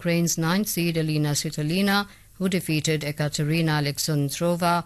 Ukraine's ninth seed Elina Svitolina, who defeated Ekaterina Alexandrova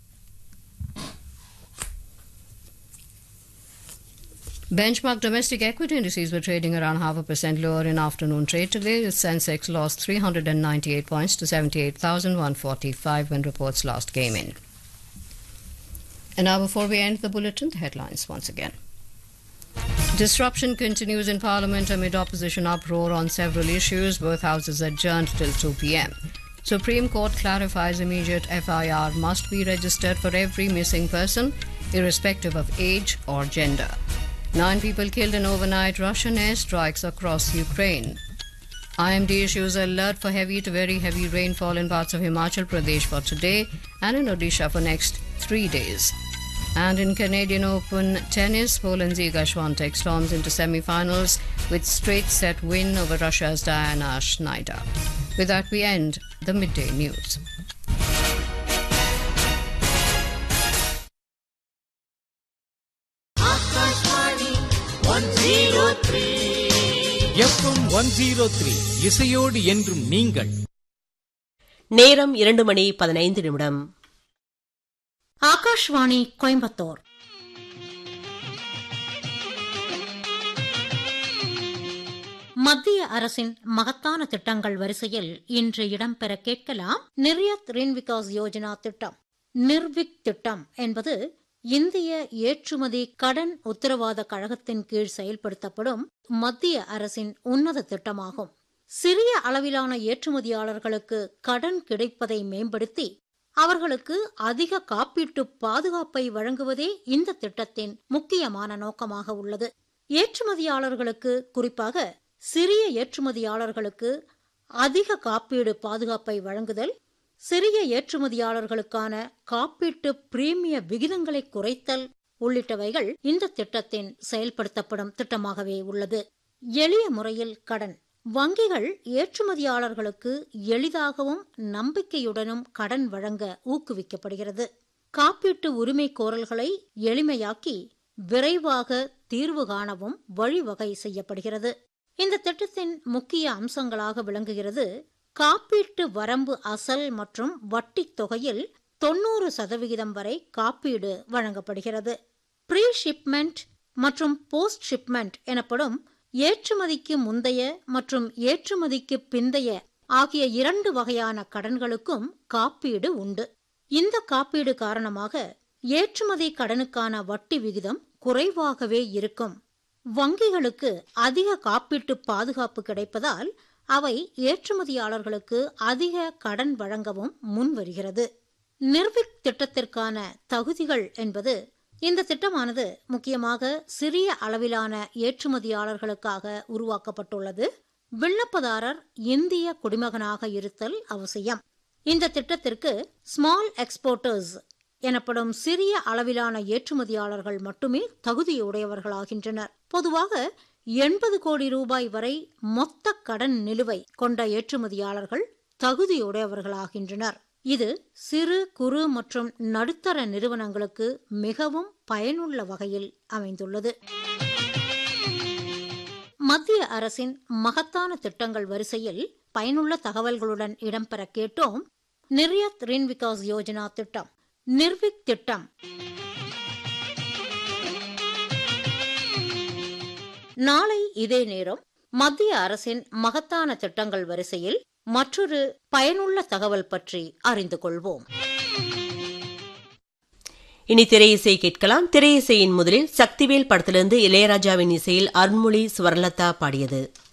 Benchmark domestic equity indices were trading around half a percent lower in afternoon trade today. The Sensex lost 398 points to 78,145 when reports last came in. And now, before we end the bulletin, the headlines once again. Disruption continues in Parliament amid opposition uproar on several issues. Both houses adjourned till 2 p.m. Supreme Court clarifies immediate FIR must be registered for every missing person, irrespective of age or gender. Nine people killed in overnight Russian airstrikes across Ukraine. IMD issues alert for heavy to very heavy rainfall in parts of Himachal Pradesh for today and in Odisha for next three days. And in Canadian Open tennis, Poland's Iga Swiatek storms into semi-finals with straight set win over Russia's Diana Schneider. With that, we end the midday news. FM one zero three இசையோடு என்றும் நீங்கள் நேரம் இரண்டு மணி பதினைந்து நிமிடம் ஆகாஷ்வாணி கோயம்புத்தூர் மத்திய அரசின் மகத்தான திட்டங்கள் வரிசையில் இன்று இடம்பெற கேட்கலாம் நிர்யத் ரின் விகாஸ் யோஜனா திட்டம் நிர்விக் திட்டம் என்பது இந்திய ஏற்றுமதி கடன் உத்தரவாத கழகத்தின் கீழ் செயல்படுத்தப்படும் மத்திய அரசின் உன்னத திட்டமாகும் சிறிய அளவிலான ஏற்றுமதியாளர்களுக்கு கடன் கிடைப்பதை மேம்படுத்தி அவர்களுக்கு அதிக காப்பீட்டு பாதுகாப்பை வழங்குவதே இந்த திட்டத்தின் முக்கியமான நோக்கமாக உள்ளது ஏற்றுமதியாளர்களுக்கு குறிப்பாக சிறிய ஏற்றுமதியாளர்களுக்கு அதிக காப்பீடு பாதுகாப்பை வழங்குதல் சிறிய ஏற்றுமதியாளர்களுக்கான காப்பீட்டு பிரீமிய விகிதங்களை குறைத்தல் உள்ளிட்டவைகள் இந்த திட்டத்தின் செயல்படுத்தப்படும் திட்டமாகவே உள்ளது எளிய முறையில் கடன் வங்கிகள் ஏற்றுமதியாளர்களுக்கு எளிதாகவும் நம்பிக்கையுடனும் கடன் வழங்க ஊக்குவிக்கப்படுகிறது காப்பீட்டு உரிமை கோரல்களை எளிமையாக்கி விரைவாக தீர்வு காணவும் வழிவகை செய்யப்படுகிறது இந்த திட்டத்தின் முக்கிய அம்சங்களாக விளங்குகிறது காப்பீட்டு வரம்பு அசல் மற்றும் வட்டி தொகையில் தொன்னூறு சதவிகிதம் வரை காப்பீடு வழங்கப்படுகிறது ப்ரீ ஷிப்மெண்ட் மற்றும் போஸ்ட் ஷிப்மெண்ட் எனப்படும் ஏற்றுமதிக்கு முந்தைய மற்றும் ஏற்றுமதிக்கு பிந்தைய ஆகிய இரண்டு வகையான கடன்களுக்கும் காப்பீடு உண்டு இந்த காப்பீடு காரணமாக ஏற்றுமதி கடனுக்கான வட்டி விகிதம் குறைவாகவே இருக்கும் வங்கிகளுக்கு அதிக காப்பீட்டு பாதுகாப்பு கிடைப்பதால் அவை ஏற்றுமதியாளர்களுக்கு அதிக கடன் வழங்கவும் முன்வருகிறது நிர்விக் திட்டத்திற்கான தகுதிகள் என்பது இந்த திட்டமானது முக்கியமாக சிறிய அளவிலான ஏற்றுமதியாளர்களுக்காக உருவாக்கப்பட்டுள்ளது விண்ணப்பதாரர் இந்திய குடிமகனாக இருத்தல் அவசியம் இந்த திட்டத்திற்கு ஸ்மால் எக்ஸ்போர்ட்டர்ஸ் எனப்படும் சிறிய அளவிலான ஏற்றுமதியாளர்கள் மட்டுமே தகுதியுடையவர்களாகின்றனர் பொதுவாக எண்பது கோடி ரூபாய் வரை மொத்த கடன் நிலுவை கொண்ட ஏற்றுமதியாளர்கள் தகுதியுடையவர்களாகின்றனர் இது சிறு குறு மற்றும் நடுத்தர நிறுவனங்களுக்கு மிகவும் பயனுள்ள வகையில் அமைந்துள்ளது மத்திய அரசின் மகத்தான திட்டங்கள் வரிசையில் பயனுள்ள தகவல்களுடன் இடம்பெற கேட்டோம் நிர்யத் ரின் விகாஸ் யோஜனா திட்டம் நிர்விக் திட்டம் நாளை இதே நேரம் மத்திய அரசின் மகத்தான திட்டங்கள் வரிசையில் மற்றொரு பயனுள்ள தகவல் பற்றி அறிந்து கொள்வோம் இனி திரையிசை கேட்கலாம் திரையிசையின் முதலில் சக்திவேல் படத்திலிருந்து இளையராஜாவின் இசையில் அருண்மொழி சுவர்லதா பாடியது